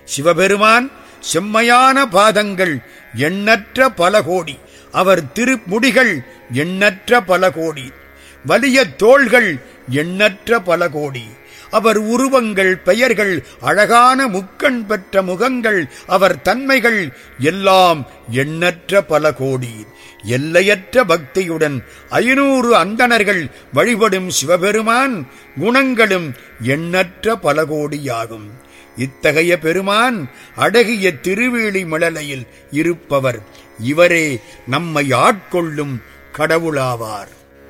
சிவபெருமான் செம்மையான பாதங்கள் எண்ணற்ற பல கோடி அவர் திருமுடிகள் எண்ணற்ற பல கோடி வலிய தோள்கள் எண்ணற்ற பல கோடி அவர் உருவங்கள் பெயர்கள் அழகான முக்கண் பெற்ற முகங்கள் அவர் தன்மைகள் எல்லாம் எண்ணற்ற பல கோடி எல்லையற்ற பக்தியுடன் ஐநூறு அந்தணர்கள் வழிபடும் சிவபெருமான் குணங்களும் எண்ணற்ற பல கோடியாகும் இத்தகைய பெருமான் அழகிய திருவேலி மழலையில் இருப்பவர் இவரே நம்மை ஆட்கொள்ளும் கடவுளாவார்